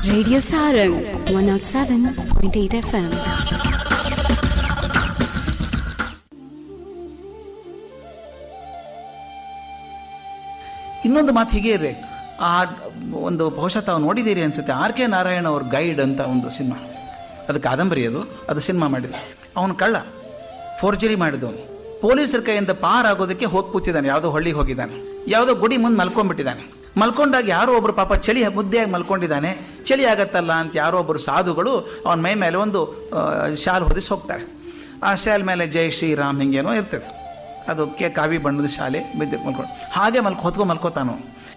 Radio Sarang 107.8 FM. ಇನ್ನೊಂದು ಮಾತು ಹೀಗೆ ಇರ್ರಿ ಆ ಒಂದು ಬಹುಶಃ ತಾವು ನೋಡಿದ್ದೀರಿ ಅನ್ಸುತ್ತೆ ಆರ್ ಕೆ ನಾರಾಯಣ ಅವ್ರ ಗೈಡ್ ಅಂತ ಒಂದು ಸಿನಿಮಾ ಅದು ಕಾದಂಬರಿ ಅದು ಅದು ಸಿನಿಮಾ ಮಾಡಿದ ಅವನು ಕಳ್ಳ ಫೋರ್ಜರಿ ಮಾಡಿದವನು ಪೊಲೀಸರ ಕೈಯಿಂದ ಪಾರಾಗೋದಕ್ಕೆ ಹೋಗಿ ಕೂತಿದ್ದಾನೆ ಯಾವುದೋ ಹಳ್ಳಿಗೆ ಹೋಗಿದ್ದಾನೆ ಯಾವುದೋ ಗುಡಿ ಮುಂದೆ ಮಲ್ಕೊಂಡ್ಬಿಟ್ಟಿದ್ದಾನೆ ಮಲ್ಕೊಂಡಾಗ ಯಾರೋ ಒಬ್ಬರು ಪಾಪ ಚಳಿ ಮುದ್ದೆಯಾಗಿ ಮಲ್ಕೊಂಡಿದ್ದಾನೆ ಚಳಿ ಆಗತ್ತಲ್ಲ ಅಂತ ಯಾರೋ ಒಬ್ಬರು ಸಾಧುಗಳು ಅವನ ಮೈ ಮೇಲೆ ಒಂದು ಆ, ಶಾಲ್ ಹೊದಿಸಿ ಹೋಗ್ತಾರೆ ಆ ಶಾಲ್ ಮೇಲೆ ಜೈ ಶ್ರೀರಾಮ್ ಹಿಂಗೇನೋ ಇರ್ತದೆ ಅದು ಕೆ ಕಾವಿ ಬಣ್ಣದ ಶಾಲೆ ಬಿದ್ದು ಮಲ್ಕೊಂಡು ಹಾಗೆ ಮಲ್ಕೊ ಹೊತ್ಕೊ ಮಲ್ಕೋತಾನು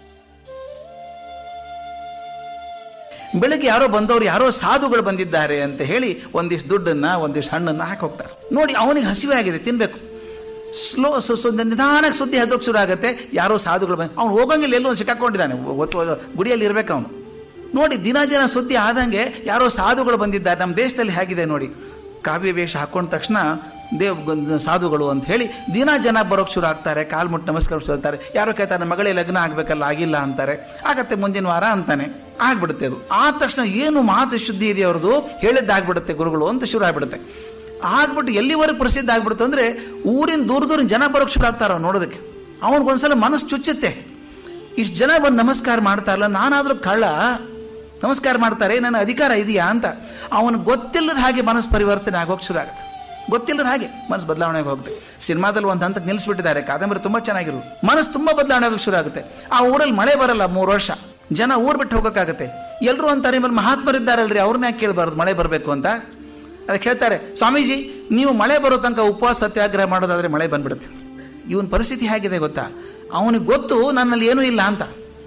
ಬೆಳಗ್ಗೆ ಯಾರೋ ಬಂದವರು ಯಾರೋ ಸಾಧುಗಳು ಬಂದಿದ್ದಾರೆ ಅಂತ ಹೇಳಿ ಒಂದಿಷ್ಟು ದುಡ್ಡನ್ನ ಒಂದಿಷ್ಟು ಹಣ್ಣನ್ನ ಹಾಕಿ ಹೋಗ್ತಾರೆ ನೋಡಿ ಅವನಿಗೆ ಹಸಿವೆ ಆಗಿದೆ ತಿನ್ಬೇಕು ಸ್ಲೋ ಸೊ ಸೊ ನಿಧಾನಕ್ಕೆ ಸುದ್ದಿ ಹದ್ದೋಕೆ ಶುರು ಆಗುತ್ತೆ ಯಾರೋ ಸಾಧುಗಳು ಬಂದು ಅವ್ನು ಹೋಗಂಗಿಲ್ಲ ಎಲ್ಲೋ ಒಂದು ಸಿಕ್ಕಾಕೊಂಡಿದ್ದಾನೆ ಒತ್ತು ಗುಡಿಯಲ್ಲಿ ಇರ್ಬೇಕು ಅವನು ನೋಡಿ ದಿನ ದಿನ ಸುದ್ದಿ ಆದಂಗೆ ಯಾರೋ ಸಾಧುಗಳು ಬಂದಿದ್ದಾರೆ ನಮ್ಮ ದೇಶದಲ್ಲಿ ಹೇಗಿದೆ ನೋಡಿ ಕಾವ್ಯ ವೇಷ ಹಾಕೊಂಡ ತಕ್ಷಣ ದೇವ್ ಸಾಧುಗಳು ಅಂತ ಹೇಳಿ ದಿನ ಜನ ಬರೋಕ್ಕೆ ಶುರು ಆಗ್ತಾರೆ ಕಾಲು ಮುಟ್ಟು ನಮಸ್ಕಾರ ಶುರು ಆಗ್ತಾರೆ ಯಾರೋ ಕೇಳ್ತಾರೆ ಮಗಳೇ ಲಗ್ನ ಆಗಬೇಕಲ್ಲ ಆಗಿಲ್ಲ ಅಂತಾರೆ ಆಗತ್ತೆ ಮುಂದಿನ ವಾರ ಅಂತಾನೆ ಆಗ್ಬಿಡುತ್ತೆ ಅದು ಆದ ತಕ್ಷಣ ಏನು ಮಾತು ಶುದ್ಧಿ ಇದೆ ಅವ್ರದ್ದು ಹೇಳಿದ್ದಾಗ್ಬಿಡುತ್ತೆ ಗುರುಗಳು ಅಂತ ಶುರು ಆಗ್ಬಿಡುತ್ತೆ ಆಗ್ಬಿಟ್ಟು ಎಲ್ಲಿವರೆಗೆ ಪ್ರಸಿದ್ಧ ಆಗ್ಬಿಡುತ್ತೆ ಅಂದರೆ ಊರಿನ ದೂರ ದೂರಿನ ಜನ ಬರೋಕ್ಕೆ ಶುರು ಆಗ್ತಾರ ನೋಡೋದಕ್ಕೆ ಅವನಿಗೊಂದ್ಸಲ ಮನಸ್ಸು ಚುಚ್ಚುತ್ತೆ ಇಷ್ಟು ಜನ ಬಂದು ನಮಸ್ಕಾರ ಮಾಡ್ತಾರಲ್ಲ ನಾನಾದರೂ ಕಳ್ಳ ನಮಸ್ಕಾರ ಮಾಡ್ತಾರೆ ನನ್ನ ಅಧಿಕಾರ ಇದೆಯಾ ಅಂತ ಅವನು ಗೊತ್ತಿಲ್ಲದ ಹಾಗೆ ಮನಸ್ಸು ಪರಿವರ್ತನೆ ಆಗೋಕೆ ಶುರು ಆಗುತ್ತೆ ಗೊತ್ತಿಲ್ಲದ ಹಾಗೆ ಮನಸ್ಸು ಬದಲಾವಣೆಗೆ ಹೋಗುತ್ತೆ ಸಿನಿಮಾದಲ್ಲಿ ಒಂದು ಹಂತಕ್ಕೆ ನಿಲ್ಲಿಸ್ಬಿಟ್ಟಿದ್ದಾರೆ ಕಾದಂಬರಿ ತುಂಬ ಚೆನ್ನಾಗಿರೋದು ಮನಸ್ಸು ತುಂಬ ಬದಲಾವಣೆ ಆಗೋಕೆ ಶುರು ಆಗುತ್ತೆ ಆ ಊರಲ್ಲಿ ಮಳೆ ಬರಲ್ಲ ಮೂರು ವರ್ಷ ಜನ ಊರು ಬಿಟ್ಟು ಹೋಗೋಕ್ಕಾಗತ್ತೆ ಎಲ್ಲರೂ ಅಂತಾರೆ ಮೇಲೆ ಮಹಾತ್ಮರಿದ್ದಾರಲ್ರಿ ಅವ್ರನ್ನ ಯಾಕೆ ಕೇಳಬಾರ್ದು ಮಳೆ ಬರಬೇಕು ಅಂತ ಅದಕ್ಕೆ ಹೇಳ್ತಾರೆ ಸ್ವಾಮೀಜಿ ನೀವು ಮಳೆ ಬರೋ ತನಕ ಉಪವಾಸ ಸತ್ಯಾಗ್ರಹ ಮಾಡೋದಾದ್ರೆ ಮಳೆ ಬಂದ್ಬಿಡುತ್ತೆ ಇವನ ಪರಿಸ್ಥಿತಿ ಹೇಗಿದೆ ಗೊತ್ತಾ ಅವನಿಗೆ ಗೊತ್ತು ನನ್ನಲ್ಲಿ ಏನೂ ಇಲ್ಲ ಅಂತ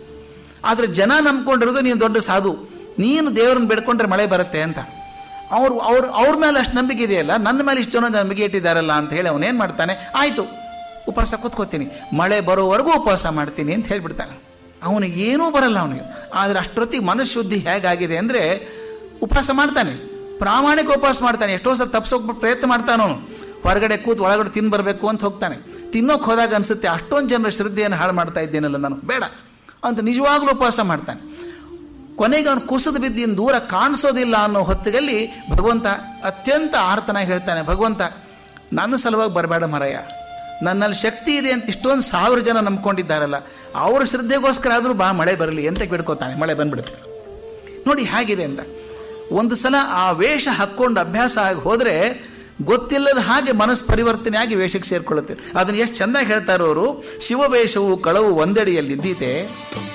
ಆದರೆ ಜನ ನಂಬ್ಕೊಂಡಿರೋದು ನೀನು ದೊಡ್ಡ ಸಾಧು ನೀನು ದೇವ್ರನ್ನ ಬೇಡ್ಕೊಂಡ್ರೆ ಮಳೆ ಬರುತ್ತೆ ಅಂತ ಅವ್ರು ಅವ್ರು ಅವ್ರ ಮೇಲೆ ಅಷ್ಟು ನಂಬಿಕೆ ಇದೆಯಲ್ಲ ನನ್ನ ಮೇಲೆ ಇಷ್ಟು ಜನ ನಂಬಿಕೆ ಇಟ್ಟಿದ್ದಾರಲ್ಲ ಅಂತ ಹೇಳಿ ಅವನೇನು ಮಾಡ್ತಾನೆ ಆಯಿತು ಉಪವಾಸ ಕೂತ್ಕೋತೀನಿ ಮಳೆ ಬರೋವರೆಗೂ ಉಪವಾಸ ಮಾಡ್ತೀನಿ ಅಂತ ಹೇಳ್ಬಿಡ್ತಾನೆ ಅವನಿಗೆ ಏನೂ ಬರಲ್ಲ ಅವನಿಗೆ ಆದರೆ ಅಷ್ಟೊತ್ತಿಗೆ ಮನಃಶುದ್ಧಿ ಹೇಗಾಗಿದೆ ಅಂದರೆ ಉಪವಾಸ ಮಾಡ್ತಾನೆ ಪ್ರಾಮಾಣಿಕ ಉಪವಾಸ ಮಾಡ್ತಾನೆ ಎಷ್ಟೋ ಸಲ ತಪ್ಪಿಸೋಕೆ ಪ್ರಯತ್ನ ಮಾಡ್ತಾನೆ ಅವನು ಹೊರಗಡೆ ಕೂತು ಒಳಗಡೆ ತಿಂದು ಬರಬೇಕು ಅಂತ ಹೋಗ್ತಾನೆ ತಿನ್ನೋಕೆ ಹೋದಾಗ ಅನಿಸುತ್ತೆ ಅಷ್ಟೊಂದು ಜನರ ಶ್ರದ್ಧೆಯನ್ನು ಹಾಳು ಮಾಡ್ತಾ ಇದ್ದೇನಲ್ಲ ನಾನು ಬೇಡ ಅಂತ ನಿಜವಾಗ್ಲೂ ಉಪವಾಸ ಮಾಡ್ತಾನೆ ಕೊನೆಗೆ ಅವನು ಕುಸಿದು ಬಿದ್ದಿನ ದೂರ ಕಾಣಿಸೋದಿಲ್ಲ ಅನ್ನೋ ಹೊತ್ತಿಗಲ್ಲಿ ಭಗವಂತ ಅತ್ಯಂತ ಆರ್ತನಾಗಿ ಹೇಳ್ತಾನೆ ಭಗವಂತ ನನ್ನ ಸಲುವಾಗಿ ಬರಬೇಡ ಮರಯ್ಯ ನನ್ನಲ್ಲಿ ಶಕ್ತಿ ಇದೆ ಅಂತ ಇಷ್ಟೊಂದು ಸಾವಿರ ಜನ ನಂಬ್ಕೊಂಡಿದ್ದಾರಲ್ಲ ಅವ್ರ ಶ್ರದ್ಧೆಗೋಸ್ಕರ ಆದರೂ ಬಾ ಮಳೆ ಬರಲಿ ಅಂತ ಬಿಡ್ಕೋತಾನೆ ಮಳೆ ಬಂದ್ಬಿಡುತ್ತೆ ನೋಡಿ ಹೇಗಿದೆ ಅಂತ ಒಂದು ಸಲ ಆ ವೇಷ ಹಾಕ್ಕೊಂಡು ಅಭ್ಯಾಸ ಆಗಿ ಹೋದರೆ ಗೊತ್ತಿಲ್ಲದ ಹಾಗೆ ಮನಸ್ಸು ಪರಿವರ್ತನೆ ಆಗಿ ವೇಷಕ್ಕೆ ಸೇರಿಕೊಳ್ಳುತ್ತೆ ಅದನ್ನು ಎಷ್ಟು ಚೆಂದಾಗಿ ಹೇಳ್ತಾರೋ ಅವರು ಶಿವವೇಷವು ಕಳವು ಒಂದೆಡೆಯಲ್ಲಿದ್ದೀತೆ